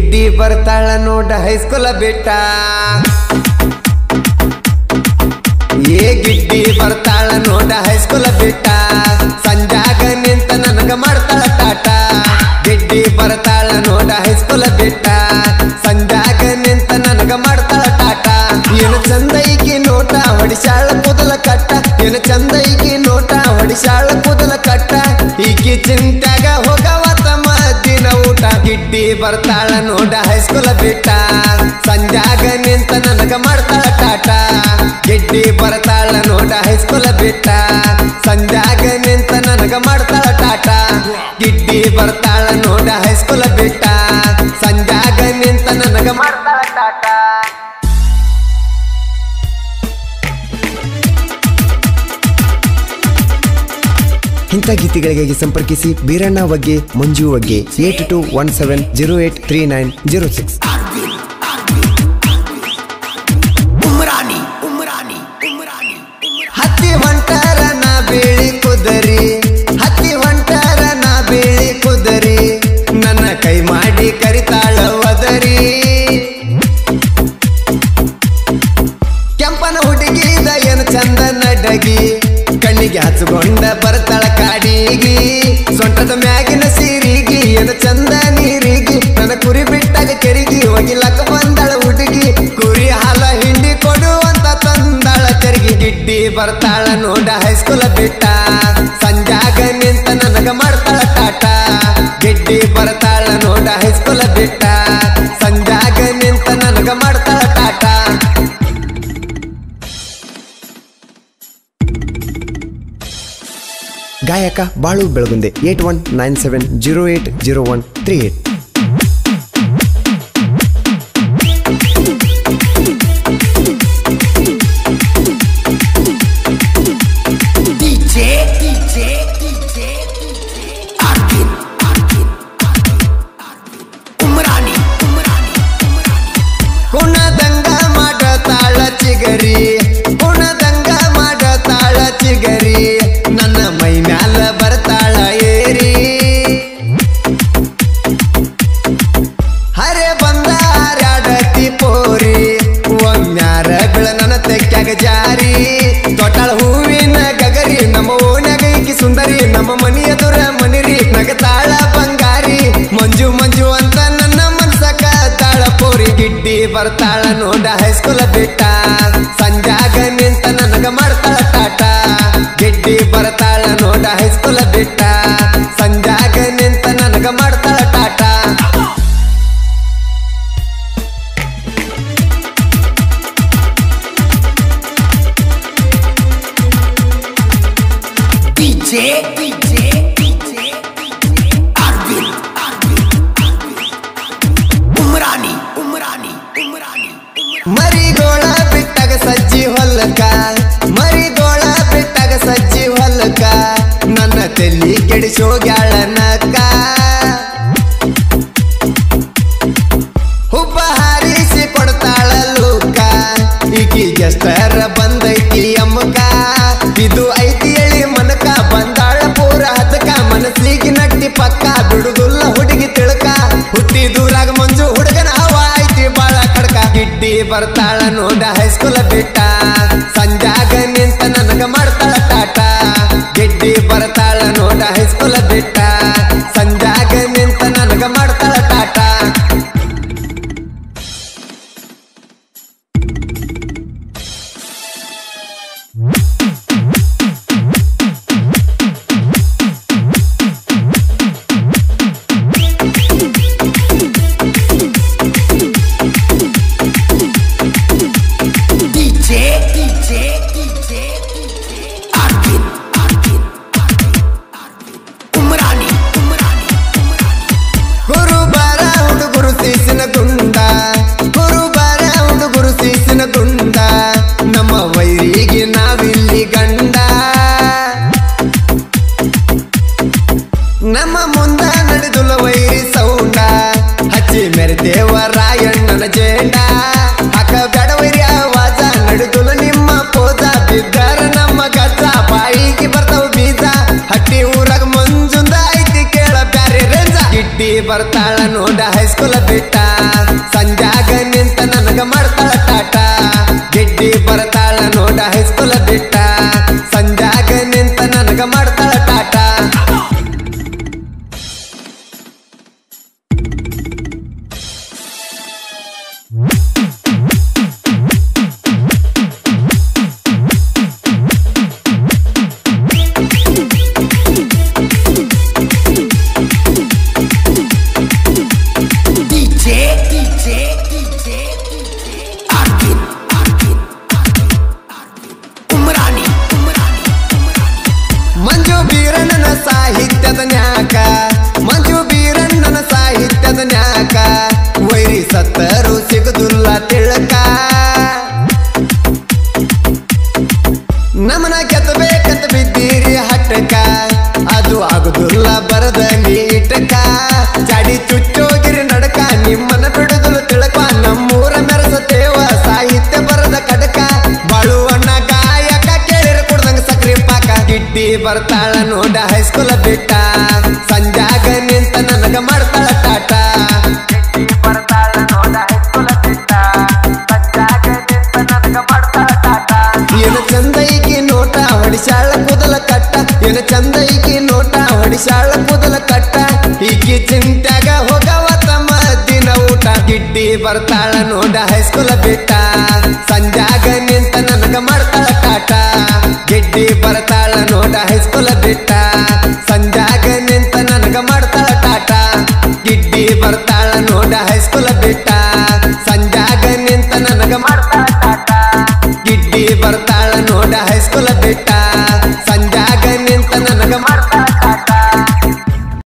ಗಿಡ್ಡಿ ಬರ್ತಾಳ ನೋಡ ಹೈಸ್ಕೂಲ ಬಿಟ್ಟ ಏ ಗಿಡ್ಡಿ ಬರ್ತಾಳ ನೋಡ ಹೈಸ್ಕೂಲ ಬಿಟ್ಟ ಸಂಜಾಗ ನಿಂತ ನನಗ ಮಾಡ್ತಾಳ ಟಾಟ ಗಿಡ್ಡಿ ಬರ್ತಾಳ ನೋಡ ಹೈಸ್ಕೂಲ ಬಿಟ್ಟ ಸಂಜಾಗ ನಿಂತ ನನಗ ಮಾಡ್ತಾಳ ಟಾಟ ಏನು ಚಂದ ಈಕಿ ನೋಟ ಹೊಡಿಸಾಳ ಕೂದಲ ಕಟ್ಟ ಏನು ಚಂದ ಈಕಿ ನೋಟ ಹೊಡಿಸಾಳ ಕೂದಲ ಕಟ್ಟ ಈಕಿ ಚಿಂತ್ಯಾಗ ಹೋಗವ ತಮ್ಮ ದಿನ ಊಟ ಗಿಡ್ಡಿ ಬರ್ತಾಳ ನೋಡ ಹೈಸ್ಕೂಲ ಬಿಟ್ಟ ಸಂಜಾಗ ನಿಂತ ನನಗ ಮಾಡ್ತಾಳ ಟಾಟ ಗಿಡ್ಡಿ ಬರ್ತಾಳ ನೋಡ ಹೈಸ್ಕೂಲ ಬಿಟ್ಟ ಸಂಜಾಗ ನಿಂತ ನನಗ ಮಾಡ್ತಾಳ ಟಾಟ ಗಿಡ್ಡಿ ಬರ್ತಾಳ ನೋಡ ಹೈಸ್ಕೂಲ ಬಿಟ್ಟ ಸಂಜಾಗ ನಿಂತ ನನಗ ಮಾಡ್ತಾಳ ಟಾಟ ಇಂಥ ಗೀತೆಗಳಿಗಾಗಿ ಸಂಪರ್ಕಿಸಿ ಬೀರಣ್ಣ ಬಗ್ಗೆ ಮಂಜು ಬಗ್ಗೆ eight two one seven zero eight three nine zero six Umrani Umrani Umrani ಹತ್ತಿ ಹೊಂಟಾರ ನಾ ಬೀಳಿ ಕುದರಿ ಹತ್ತಿ ಹೊಂಟಾರ ನಾ ಬೀಳಿ ಕುದರಿ ನನ್ನ ಕೈ ಮಾಡಿ ಕರಿತಾಳ ಒದರಿ ಕೆಂಪನ ಹುಡುಗಿದ ಏನು ಚಂದ ನಡಗಿ ಕಣ್ಣಿಗೆ ಹಚ್ಕೊಂಡ ಬರ್ತಾಳ ಕಾಡಿಗಿ ಸೊಂಟದ ಮ್ಯಾಗಿನ ಸೀರಿಗಿ ಏನು ಚಂದ ನೀರಿಗಿ ನನ್ನ ಕುರಿ ಬಿಟ್ಟಾಗ ಕೆರಿಗಿ ಹೋಗಿಲಕ್ಕ ಬಂದಾಳ ಹುಡುಗಿ ಕುರಿ ಹಾಲ ಹಿಂಡಿ ಕೊಡುವಂತ ತಂದಾಳ ತೆರಿಗೆ ಗಿಡ್ಡಿ ಬರ್ತಾಳ ನೋಡ ಹೈಸ್ಕೂಲ ಬಿಟ್ಟ ಸಂಜಾಗ ನಿಂತ ನನಗ ಮಾಡ್ತಾಳ ಟಾಟ ಗಿಡ್ಡಿ ಬರ್ತಾಳ ನೋಡ ಹೈಸ್ಕೂಲ ಬಿಟ್ಟ ಸಂಜಾಗ ನಿಂತ ನನಗ ಮಾಡ್ತಾಳ ಟಾಟ ಗಾಯಕ Balu Belagunde eight one nine seven zero eight zero one three eight DJ DJ DJ ಆರ್ಕಿನ್ ಆರ್ಕಿನ್ ಉಮ್ರಾನಿ ಉಮ್ರಾನಿ ಕುಣದಂಗ ಮಾಡತಾಳ ಚಿಗರಿ ಕುಣದಂಗ ಮಾಡತಾಳ ಚಿಗರಿ ನನ್ನ ಮೈ ಮ್ಯಾಲ ಬರ್ತಾಳ ಏರಿ ಹರೆ ಬಂದ ಹಾರಾಡತಿ ಪೋರಿ ಒಮ್ಮ್ಯಾರ ಬಿಳ ನನ್ನ ತೆಕ್ಕಾಗ ಜಾರಿ ತೊಟಾಳ ಹೂವಿನ ಗಗರಿ ನಮ್ಮ ಓಣ್ಯಾಗ ಈಕಿ ಸುಂದರಿ ನಮ್ಮ ಮನಿ ಎದುರ ಮನಿರಿ ನಗತಾಳ ಬಂಗಾರಿ ಮಂಜು ಮಂಜು ಅಂತ ನನ್ನ ಮನ್ಸಕ ತಾಳ ಪೋರಿ ಗಿಡ್ಡಿ ಬರ್ತಾಳ ನೋಡ ಹೈಸ್ಕೂಲ ಬಿಟ್ಟ ಸಂಜಾಗ ನಿಂತ ನನಗ ಮಾಡ್ತಾಳ ಟಾಟ ಗಿಡ್ಡಿ ಬರ್ತಾಳ ನೋಡ ಹೈಸ್ಕೂಲ ಬಿಟ್ಟ ಸಂಜಾಗ ನಿಂತ ನನಗ ಮಾಡ್ತಾಳ ಟಾಟ ಡಿಜೆ ಡಿಜೆ ಡಿಜೆ ಆರ್ಕಿನ್ ಆರ್ಕಿನ್ ಉಮ್ರಾನಿ ಉಮ್ರಾನಿ ಉಮ್ರಾನಿ ಮರಿಗೋಳ ಬಿಟ್ಟಾಗ ಸಜ್ಜಿ ಹೊಲಕ ಮರಿಗೋಳ ಬಿಟ್ಟಾಗ ಸಜ್ಜಿ ಹೊಲಕ ನನ್ನ ತಲಿ ಕೆಡಿಸೋಗ್ಯಾಳ ನಕ್ಕ ಹುಬ್ಬ ಹಾರಿಸಿ ಕೊಡ್ತಾಳ ಲೂಕ ಈಕಿಗೆಷ್ಟರ ಬಂದೈತಿ ಅಮ್ಮಕ ಇದು ಐತಿ ಎಳಿ ಮನಕ ಬಂದಾಳ ಪೂರ ಹದಕ ಮನಸ್ಸಿಗೆ ನಟ್ಟಿ ಪಕ್ಕ ಬಿಡುದಿಲ್ಲ ಹುಡುಗಿ ತಿಳ್ಕ ಹುಟ್ಟಿ ದೂರಾಗ ಮಂಜು ಹುಡುಗನ ಹವ ಐತಿ ಬಾಳ ಕಡ್ಕ ಗಿಡ್ಡಿ ಬರ್ತಾಳ ನೋಡ ಹೈಸ್ಕೂಲ ಬಿಟ್ಟ ಸಂಜಾಗ ನಿಂತ ನನಗ ಮಾಡ್ತಾಳ ಟಾಟ ಗಿಡ್ಡಿ ಬರ್ತಾಳ ನೋಡ ಹೈಸ್ಕೂಲ ಬಿಟ್ಟ ಸಂಜಾಗ ನಿಂತ ನನಗ ಮಾಡ್ತಾಳ ಟಾಟ ಡಿಜೆ ಡಿಜೆ ಡಿಜೆ ಆರ್ಕಿನ್ ಆರ್ಕಿನ್ ಉಮ್ರಾನಿ ಉಮ್ರಾನಿ ಗುರುಬಾರ ಹುಡುಗರು ಸೀಸಿನ ಗುಂಡ ಗುರುಬಾರ ಹುಡುಗರು ಸೀಸಿನ ಗುಂಡ ನಮ್ಮ ವೈರಿಗೆ ನಾವಿಲ್ಲಿ ಗಂಡ ನಮ್ಮ ಮುಂದ ನಡೆದುಲ ವೈರಿ ಸೌಂಡ ಹಚ್ಚಿ ಮೆರೆದೇವ ರಾಯಣ್ಣನ ಜೇಂಡ ಹಾಕ ಬ್ಯಾಡವೈರಿ ಆವಾಜ ನಡೆದುಲ ನಿಮ್ಮ ಪೋದ ಬಿದ್ದಾರ ನಮ್ಮ ಗಜ್ಜ ಬಾಯಿಗೆ ಬರ್ತಾವ ಬೀಜ ಹಟ್ಟಿ ಊರಾಗ ಮಂಜುಂದ ಐತಿ ಕೇಳ ಬ್ಯಾರೆ ರೇಂಜ ಗಿಡ್ಡಿ ಬರ್ತಾಳ ನೋಡ ಹೈಸ್ಕೂಲ ಬಿಟ್ಟ ನಿಂತರು ಸಿಗುದಿಲ್ಲ ತಿಳಕ ನಮನ ಕೆತ್ತಬೇಕಂತ ಬಿದ್ದೀರಿ ಹಟ್ಟಕ ಅದು ಆಗುದಿಲ್ಲ ಬರದ ನೀಟಕ ಚಾಡಿ ಚುಚ್ಚೋಗಿರಿ ನಡಕ ನಿಮ್ಮನ್ನ ಬಿಡುದಿಲ್ಲ ತಿಳಕ ನಮ್ಮೂರ ಮೆರೆಸತೇವ ಸಾಹಿತ್ಯ ಬರದ ಕಡಕ ಬಾಳುವಣ್ಣ ಗಾಯಕ ಕೇಳಿರ ಕುಡ್ದಂಗ ಸಕ್ರಿ ಪಾಕ ಗಿಡ್ಡಿ ಬರ್ತಾಳ ನೋಡ ಹೈಸ್ಕೂಲ ಬಿಟ್ಟ ಸಂಜಾಗ ನಿಂತ ನನಗ ಮಾಡ್ತಾಳ ಟಾಟ ಏನ ಚಂದ ಈಕಿ ನೋಟ ಹೊಡಿಸಾಳ ಕೂದಲ ಕಟ್ಟ ಏನ ಚಂದ ಈಕಿ ನೋಟ ಹೊಡಿಸಾಳ ಕೂದಲ ಕಟ್ಟ ಈಕಿ ಚಿಂತ್ಯಾಗ ಹೋಗವ ತಮ್ಮ ದಿನ ಊಟ ಗಿಡ್ಡಿ ಬರ್ತಾಳ ನೋಡ ಹೈಸ್ಕೂಲ ಬಿಟ್ಟ ಸಂಜಾಗ ನಿಂತ ನನಗ ಮಾಡ್ತಾಳ ಟಾಟ ಗಿಡ್ಡಿ ಬರ್ತಾಳ ನೋಡ ಹೈಸ್ಕೂಲ ಬಿಟ್ಟ ಸಂಜಾಗ ನಿಂತ ನನಗ ಮಾಡ್ತಾಳ ಟಾಟ ಗಿಡ್ಡಿ ಬರ್ತಾಳ ನೋಡ ಹೈಸ್ಕೂಲ ಬಿಟ್ಟ ಸಂಜಾಗ ನಿಂತ ನನಗ ಮಾಡ್ತಾಳ ಟಾಟ ಗಿಡ್ಡಿ ಬರ್ತಾಳ ನೋಡ ಹೈಸ್ಕೂಲ ಬಿಟ್ಟ